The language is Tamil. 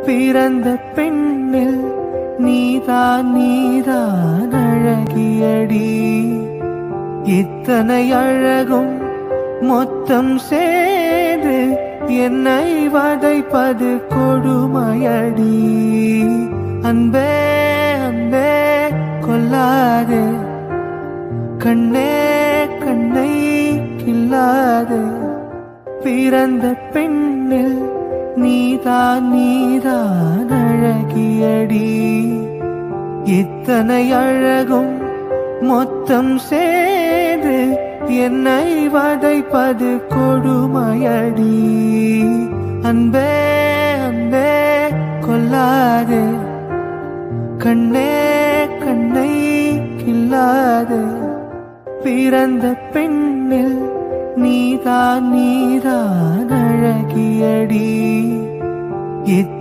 பிறந்த பெண்ணில் நீதான் நீதான் அழகியடி இத்தனை அழகும் மொத்தம் சேர்ந்து என்னை வதைப்பது கொடுமையடி அன்பே அன்பே கொல்லாதே கண்ணே கண்ணை கில்லாதே பிறந்த பெண்ணில் நீதான் நீதான் அழகியடி இத்தனை அழகும் மொத்தம் சேர்ந்து என்னை வதைப்பது கொடுமையடி அன்பே அன்பே கொல்லாதே கண்ணே கண்ணை கில்லாதே பிறந்த பெண்ணில் நீதான் நீதான் அழகியடி இத்தனை